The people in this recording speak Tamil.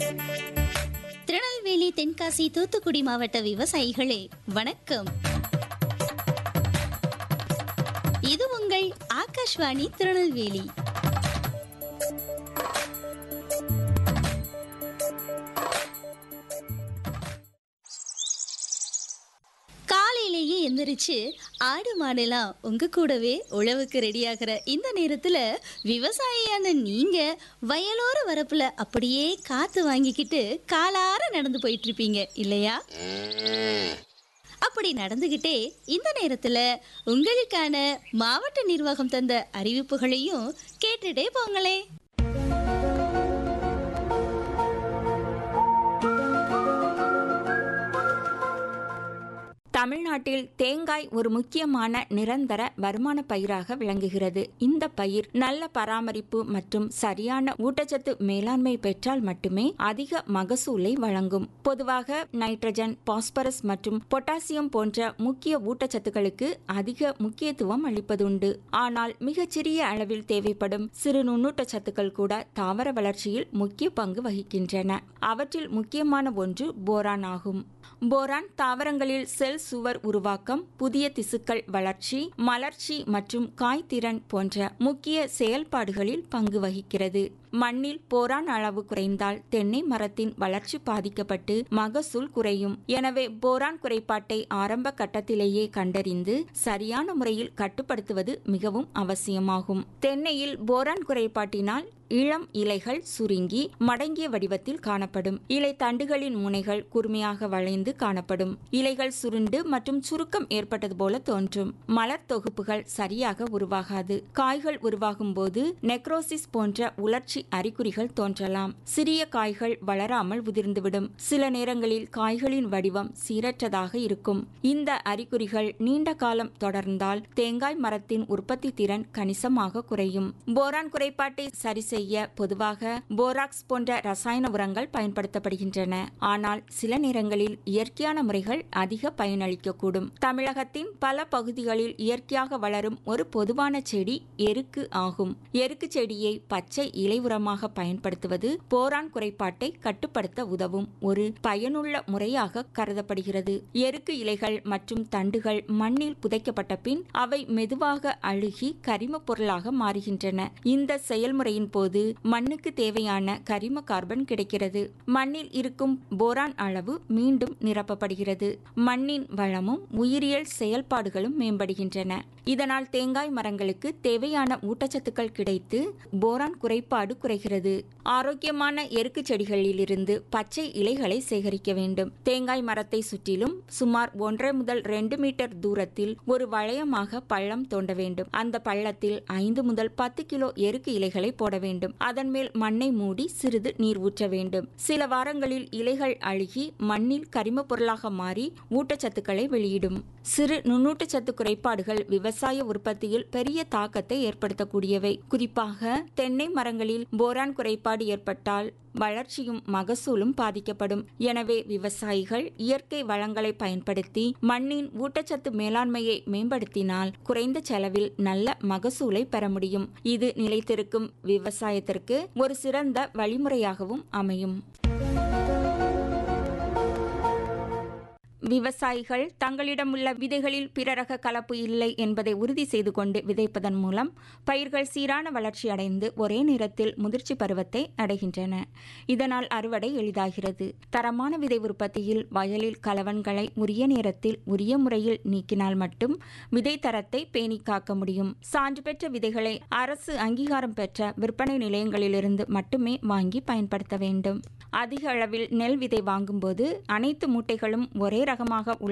திருநெல்வேலி தென்காசி தூத்துக்குடி மாவட்ட விவசாயிகளே வணக்கம் இது உங்கள் ஆகாஷ்வாணி திருநெல்வேலி காலையிலேயே எந்திரிச்சு ஆடு மாடெல்லாம் உங்க கூடவே உழவுக்கு ரெடியாகிற இந்த நேரத்துல விவசாயியான நீங்க வயலோர வரப்புல அப்படியே காத்து வாங்கிக்கிட்டு காலார நடந்து போயிட்டு இருப்பீங்க இல்லையா அப்படி நடந்துகிட்டே இந்த நேரத்துல உங்களுக்கான மாவட்ட நிர்வாகம் தந்த அறிவிப்புகளையும் கேட்டுட்டே போங்களே தமிழ்நாட்டில் தேங்காய் ஒரு முக்கியமான நிரந்தர வருமான பயிராக விளங்குகிறது இந்த பயிர் நல்ல பராமரிப்பு மற்றும் சரியான ஊட்டச்சத்து மேலாண்மை பெற்றால் மட்டுமே அதிக மகசூலை வழங்கும் பொதுவாக நைட்ரஜன் பாஸ்பரஸ் மற்றும் பொட்டாசியம் போன்ற முக்கிய ஊட்டச்சத்துக்களுக்கு அதிக முக்கியத்துவம் அளிப்பதுண்டு ஆனால் மிகச்சிறிய அளவில் தேவைப்படும் சிறு நுண்ணூட்டச்சத்துக்கள் கூட தாவர வளர்ச்சியில் முக்கிய பங்கு வகிக்கின்றன அவற்றில் முக்கியமான ஒன்று போரான் ஆகும் போரான் தாவரங்களில் செல் சுவர் உருவாக்கம் புதிய திசுக்கள் வளர்ச்சி மலர்ச்சி மற்றும் காய்த்திறன் போன்ற முக்கிய செயல்பாடுகளில் பங்கு வகிக்கிறது மண்ணில் போரான் அளவு குறைந்தால் தென்னை மரத்தின் வளர்ச்சி பாதிக்கப்பட்டு மகசூல் குறையும் எனவே போரான் குறைபாட்டை ஆரம்ப கட்டத்திலேயே கண்டறிந்து சரியான முறையில் கட்டுப்படுத்துவது மிகவும் அவசியமாகும் தென்னையில் போரான் குறைபாட்டினால் இளம் இலைகள் சுருங்கி மடங்கிய வடிவத்தில் காணப்படும் இலை தண்டுகளின் முனைகள் கூர்மையாக வளைந்து காணப்படும் இலைகள் சுருண்டு மற்றும் சுருக்கம் ஏற்பட்டது போல தோன்றும் மலர் தொகுப்புகள் சரியாக உருவாகாது காய்கள் உருவாகும் போது நெக்ரோசிஸ் போன்ற உலர்ச்சி அறிகுறிகள் தோன்றலாம் சிறிய காய்கள் வளராமல் உதிர்ந்துவிடும் சில நேரங்களில் காய்களின் வடிவம் சீரற்றதாக இருக்கும் இந்த அறிகுறிகள் நீண்ட காலம் தொடர்ந்தால் தேங்காய் மரத்தின் உற்பத்தி திறன் கணிசமாக குறையும் போரான் குறைபாட்டை சரி செய்ய பொதுவாக போராக்ஸ் போன்ற ரசாயன உரங்கள் பயன்படுத்தப்படுகின்றன ஆனால் சில நேரங்களில் இயற்கையான முறைகள் அதிக பயனளிக்கக்கூடும் தமிழகத்தின் பல பகுதிகளில் இயற்கையாக வளரும் ஒரு பொதுவான செடி எருக்கு ஆகும் எருக்கு செடியை பச்சை இலை உரமாக பயன்படுத்துவது போரான் குறைபாட்டை கட்டுப்படுத்த உதவும் ஒரு பயனுள்ள முறையாக கருதப்படுகிறது எருக்கு இலைகள் மற்றும் தண்டுகள் மண்ணில் புதைக்கப்பட்ட பின் அவை மெதுவாக அழுகி கரிம பொருளாக மாறுகின்றன இந்த செயல்முறையின் போது மண்ணுக்கு தேவையான கரிம கார்பன் கிடைக்கிறது மண்ணில் இருக்கும் போரான் அளவு மீண்டும் நிரப்பப்படுகிறது மண்ணின் வளமும் உயிரியல் செயல்பாடுகளும் மேம்படுகின்றன இதனால் தேங்காய் மரங்களுக்கு தேவையான ஊட்டச்சத்துக்கள் கிடைத்து போரான் குறைபாடு குறைகிறது ஆரோக்கியமான எருக்கு செடிகளிலிருந்து பச்சை இலைகளை சேகரிக்க வேண்டும் தேங்காய் மரத்தை சுற்றிலும் சுமார் ஒன்றரை முதல் ரெண்டு மீட்டர் தூரத்தில் ஒரு வளையமாக பள்ளம் தோண்ட வேண்டும் அந்த பள்ளத்தில் ஐந்து முதல் பத்து கிலோ எருக்கு இலைகளை போட வேண்டும் அதன் மேல் மண்ணை மூடி சிறிது நீர் ஊற்ற வேண்டும் சில வாரங்களில் இலைகள் அழுகி மண்ணில் கரிம பொருளாக மாறி ஊட்டச்சத்துக்களை வெளியிடும் சிறு நுண்ணூட்டச்சத்து குறைபாடுகள் விவசாய உற்பத்தியில் பெரிய தாக்கத்தை ஏற்படுத்தக்கூடியவை குறிப்பாக தென்னை மரங்களில் போரான் குறைபாடு ஏற்பட்டால் வளர்ச்சியும் மகசூலும் பாதிக்கப்படும் எனவே விவசாயிகள் இயற்கை வளங்களை பயன்படுத்தி மண்ணின் ஊட்டச்சத்து மேலாண்மையை மேம்படுத்தினால் குறைந்த செலவில் நல்ல மகசூலை பெற முடியும் இது நிலைத்திருக்கும் விவசாயத்திற்கு ஒரு சிறந்த வழிமுறையாகவும் அமையும் விவசாயிகள் தங்களிடம் உள்ள விதைகளில் பிற ரக கலப்பு இல்லை என்பதை உறுதி செய்து கொண்டு விதைப்பதன் மூலம் பயிர்கள் சீரான வளர்ச்சி அடைந்து ஒரே நேரத்தில் முதிர்ச்சி பருவத்தை அடைகின்றன இதனால் அறுவடை எளிதாகிறது தரமான விதை உற்பத்தியில் வயலில் கலவன்களை உரிய நேரத்தில் உரிய முறையில் நீக்கினால் மட்டும் விதை தரத்தை பேணி காக்க முடியும் சான்று பெற்ற விதைகளை அரசு அங்கீகாரம் பெற்ற விற்பனை நிலையங்களிலிருந்து மட்டுமே வாங்கி பயன்படுத்த வேண்டும் அதிக அளவில் நெல் விதை வாங்கும்போது அனைத்து மூட்டைகளும் ஒரே ரகமாக உள்ள